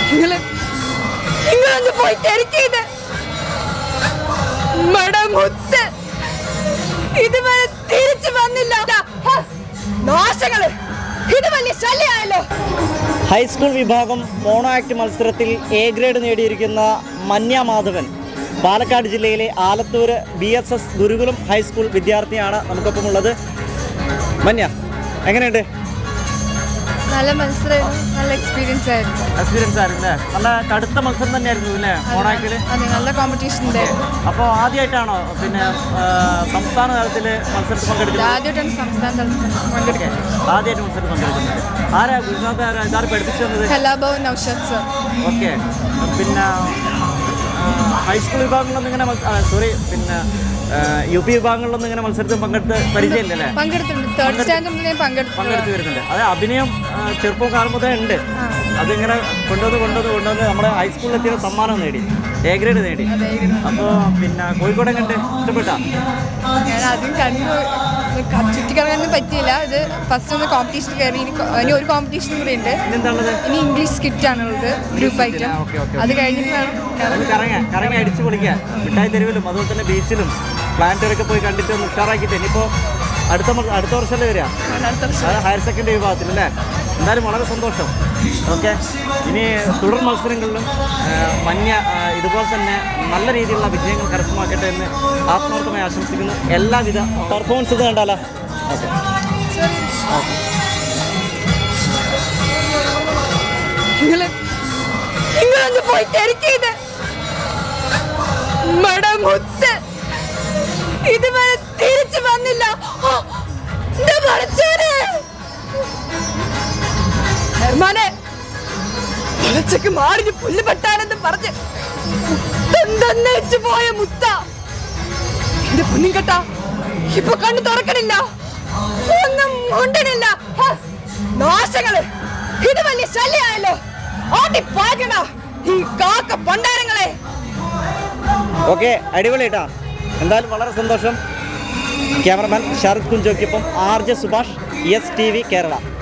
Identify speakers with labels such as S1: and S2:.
S1: നിങ്ങള് നിങ്ങളൊന്ന് പോയി തിരക്കിയത് മടമുത്ത് ഇതുവരെ തിരിച്ചു വന്നില്ല ഹ, നാശങ്ങള് ഇത് വലിയ ശല്യായല്ലോ
S2: ഹൈസ്കൂൾ വിഭാഗം മോണോ ആക്ട് മത്സരത്തിൽ എ ഗ്രേഡ് നേടിയിരിക്കുന്ന മന്യ മാധവൻ പാലക്കാട് ജില്ലയിലെ Alathur B S S Gurukulam high school വിദ്യാർത്ഥിയാണ് നമുക്കൊപ്പം ഉള്ളത് മന്യ എങ്ങനെയുണ്ട്
S1: നല്ല മത്സരമായിരുന്നു നല്ല എക്സ്പീരിയൻസ് ആയിരുന്നു
S2: എക്സ്പീരിയൻസ് ആയിരുന്നു അല്ലേ നല്ല കടുത്ത മത്സരം തന്നെയായിരുന്നു അല്ലേ മോണോ ആക്ടിൽ
S1: അതെ നല്ല കോമ്പറ്റീഷൻ ഉണ്ടായിരുന്നു
S2: അപ്പോൾ ആദ്യമായിട്ടാണോ പിന്നെ ആ, സംസ്ഥാന തലത്തിൽ മത്സരത്തിൽ പങ്കെടുക്കുന്നത്
S1: ആദ്യമായിട്ടാണ് സംസ്ഥാന തലത്തിൽ പങ്കെടുക്കുന്നത്
S2: ആദ്യമായിട്ട് മത്സരത്തിൽ പങ്കെടുക്കുന്നത് ആരാ ഗുരുനാഥ് ആരാ ഇതാര് പഠിപ്പിച്ചു തന്നത്
S1: കലാഭവൻ നൗഷാദ് സർ
S2: ഓക്കെ പിന്നെ ആ, ഹൈസ്കൂൾ വിഭാഗങ്ങളിലൊന്നും ഇങ്ങനെ സോറി പിന്നെ ആ, യു പി വിഭാഗങ്ങളിലൊന്നും ഇങ്ങനെ മത്സരത്തിൽ പങ്കെടുത്ത് പരിചയമില്ലല്ലേ
S1: പങ്കെടുത്തിട്ടുണ്ട് തേർഡ് സ്റ്റാൻഡേർഡ് മുതൽ ഞാൻ
S2: പങ്കെടുത്ത്
S1: പങ്കെടുത്തു
S2: വരുന്നുണ്ട് അത് അഭിനയം ആ, ചെറുപ്പം കാലമുതലേ ഉണ്ട് അതിങ്ങനെ കൊണ്ടുവന്ന് കൊണ്ടുവന്ന് കൊണ്ടുവന്ന് നമ്മുടെ ഹൈസ്കൂളിൽ എത്തിയ സമ്മാനം നേടി എ ഗ്രേഡ് നേടി അപ്പോൾ പിന്നെ കോഴിക്കോട് എങ്ങനെ ഇഷ്ടപ്പെട്ടാ
S1: ഞാൻ ആദ്യം കണ്ടു ചുറ്റിക്കറങ്ങാനൊന്നും പറ്റിയില്ല ഇത് ഫസ്റ്റ് ഒന്ന് കോമ്പറ്റീഷൻ കയറി ഇനി കൊ- ഇനി ഒരു കോമ്പറ്റീഷൻ കൂടി ഉണ്ട്
S2: ഇനിന്താണുള്ളത്
S1: ഇനി ഇംഗ്ലീഷ് സ്കിറ്റ് ആണുള്ളത് ഗ്രൂപ്പ് ഐറ്റം
S2: ആ, ഓക്കെ, ഓക്കെ.
S1: അത് കഴിഞ്ഞിട്ട് വേണം കയറാൻ.
S2: ഒന്ന് കറങ്ങാൻ കറങ്ങി അടിച്ചു പൊളിക്കാൻ മിഠായി തെരുവിലും അതുപോലെ തന്നെ ബീച്ചിലും പ്ലാന്റൊക്കെ പോയി കണ്ടിട്ട് ഒന്ന് ഉഷാറാക്കിയിട്ട് ഇനിയിപ്പോൾ അടുത്ത മ- അടുത്ത വർഷമല്ലേ വരിക
S1: അടുത്ത വർഷം
S2: അതായത് ഹയർ സെക്കൻഡറി വിഭാഗത്തിൽ അല്ലേ എന്തായാലും വളരെ സന്തോഷം ഓക്കെ ഇനി തുടർ മത്സരങ്ങളിലും ആ, മഞ്ഞ ആ, ഇതുപോലെ തന്നെ നല്ല രീതിയിലുള്ള വിജയങ്ങൾ കരസ്ഥമാക്കട്ടെ എന്ന് ആത്മാർത്ഥമായി ആശംസിക്കുന്നു എല്ലാവിധ പെർഫോമൻസ് ഇത് കണ്ടാലോ ഓക്കെ
S1: നിങ്ങള് നിങ്ങളൊന്ന് പോയി തിരക്കിയത് മടമുത്ത് ഇതുവരെ തിരിച്ചു വന്നില്ല ആ, എന്റെ പടച്ചോനെ. ഹെർമാനെ പുലച്ചക്ക് മാറിന് പുല്ല് പെട്ടാനെന്ന് പറഞ്ഞ് തന്നേച്ചു പോയ മുത്ത എന്റെ പൊന്നും കേട്ടാ ഇപ്പൊ കണ്ണു തുറക്കണില്ല ഒന്നും ഉണ്ടണില്ല ഹ, നാശങ്ങള് ഇത് വലിയ ശല്യായല്ലോ ഓട്ടി പാകണ ഈ കാക്ക പണ്ടാരങ്ങളെ
S2: ഓക്കെ അടിപൊളി കേട്ടാ എന്തായാലും വളരെ സന്തോഷം ക്യാമറമാൻ ശരത് കുഞ്ചോക്കൊപ്പം R J Subhash S T V Kerala